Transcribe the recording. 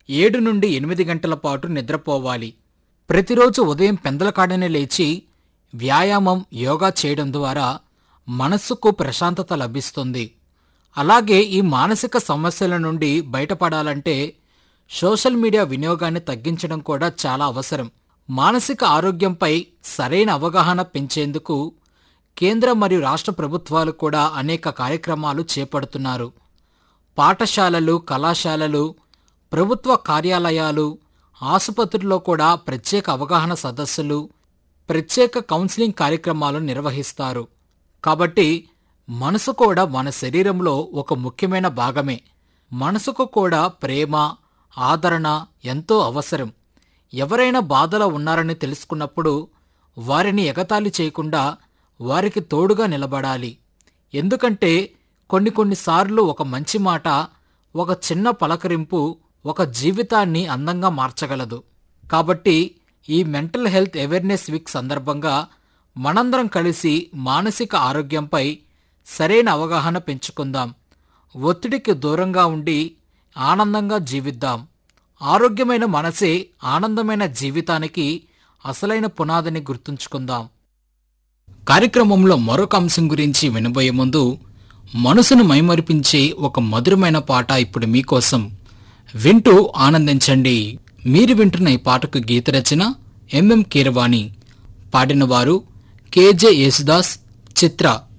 ఏడు నుండి ఎనిమిది గంటల పాటు నిద్రపోవాలి ప్రతిరోజు ఉదయం పెందలకాడనే లేచి వ్యాయామం యోగా చేయడం ద్వారా మనస్సుకు ప్రశాంతత లభిస్తుంది అలాగే ఈ మానసిక సమస్యల నుండి బయటపడాలంటే సోషల్ మీడియా వినియోగాన్ని తగ్గించడం కూడా చాలా అవసరం మానసిక ఆరోగ్యంపై సరైన అవగాహన పెంచేందుకు కేంద్ర మరియు రాష్ట్ర ప్రభుత్వాలు కూడా అనేక కార్యక్రమాలు చేపడుతున్నారు పాఠశాలలు కళాశాలలు ప్రభుత్వ కార్యాలయాలు ఆసుపత్రుల్లో కూడా ప్రత్యేక అవగాహన సదస్సులు ప్రత్యేక కౌన్సిలింగ్ కార్యక్రమాలు నిర్వహిస్తారు కాబట్టి మనసు కూడా మన శరీరంలో ఒక ముఖ్యమైన భాగమే మనసుకు కూడా ప్రేమ ఆదరణ ఎంతో అవసరం ఎవరైనా బాధలో ఉన్నారని తెలుసుకున్నప్పుడు వారిని ఎగతాళి చేయకుండా వారికి తోడుగా నిలబడాలి ఎందుకంటే కొన్ని కొన్నిసార్లు ఒక మంచి మాట ఒక చిన్న పలకరింపు ఒక జీవితాన్ని అందంగా మార్చగలదు కాబట్టి ఈ మెంటల్ హెల్త్ అవేర్నెస్ వీక్ సందర్భంగా మనందరం కలిసి మానసిక ఆరోగ్యంపై సరైన అవగాహన పెంచుకుందాం ఒత్తిడికి దూరంగా ఉండి ఆనందంగా జీవిద్దాం ఆరోగ్యమైన మనసే ఆనందమైన జీవితానికి అసలైన పునాదని గుర్తుంచుకుందాం కార్యక్రమంలో మరొక అంశం గురించి వినబోయే ముందు మనసును మైమరిపించే ఒక మధురమైన పాట ఇప్పుడు మీకోసం వింటూ ఆనందించండి మీరు వింటున్న ఈ పాటకు గీత రచన ఎంఎం కీరవాణి పాడినవారు కేజే యేసుదాస్ చిత్ర